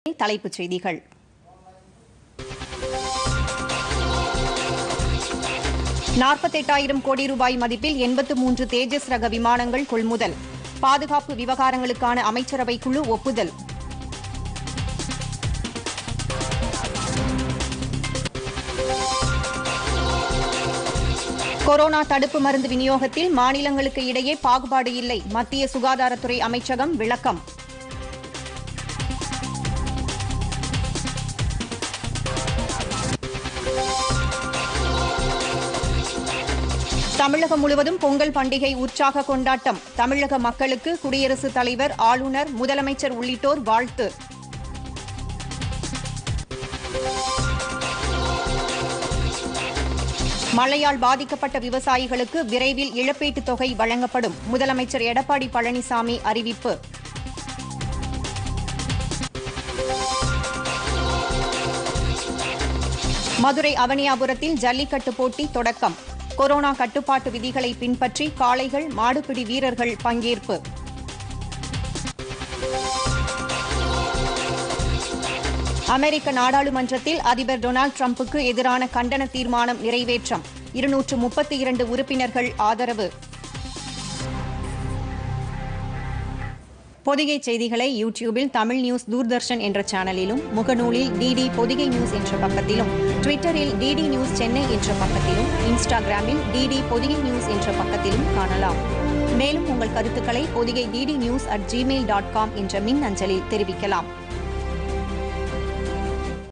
தலைப்புச் செய்திகள் நாற்பத்தெட்டாயிரம் கோடி ரூபாய் மதிப்பில் எண்பத்து மூன்று தேஜஸ் ரக விமானங்கள் கொள்முதல் பாதுகாப்பு விவகாரங்களுக்கான அமைச்சரவை குழு ஒப்புதல் கொரோனா தடுப்பு மருந்து விநியோகத்தில் மாநிலங்களுக்கு இடையே பாகுபாடு இல்லை மத்திய சுகாதாரத்துறை அமைச்சகம் விளக்கம் தமிழகம் முழுவதும் பொங்கல் பண்டிகை உற்சாக கொண்டாட்டம் தமிழக மக்களுக்கு குடியரசுத் தலைவர் ஆளுநர் முதலமைச்சர் உள்ளிட்டோர் வாழ்த்து மழையால் பாதிக்கப்பட்ட விவசாயிகளுக்கு விரைவில் இழப்பீட்டுத் தொகை வழங்கப்படும் முதலமைச்சர் எடப்பாடி பழனிசாமி அறிவிப்பு மதுரை அவனியாபுரத்தில் ஜல்லிக்கட்டு போட்டி தொடக்கம் கொரோனா கட்டுப்பாட்டு விதிகளை பின்பற்றி காளைகள் மாடுபிடி வீரர்கள் பங்கேற்பு அமெரிக்க நாடாளுமன்றத்தில் அதிபர் டொனால்டு டிரம்புக்கு எதிரான கண்டன தீர்மானம் நிறைவேற்றம் இருநூற்று முப்பத்தி இரண்டு உறுப்பினர்கள் ஆதரவு பொதிகை செய்திகளை யூடியூபில் தமிழ் நியூஸ் தூர்தர்ஷன் என்ற சேனலிலும் முகநூலில் டிடி பொதிகை நியூஸ் என்ற பக்கத்திலும் ட்விட்டரில் டிடி நியூஸ் சென்னை என்ற பக்கத்திலும் இன்ஸ்டாகிராமில் டிடி பொதிகை நியூஸ் என்ற பக்கத்திலும் காணலாம் மேலும் உங்கள் கருத்துக்களை Pothigai DD news at Gmail dot com என்ற மின் அஞ்சலில் தெரிவிக்கலாம்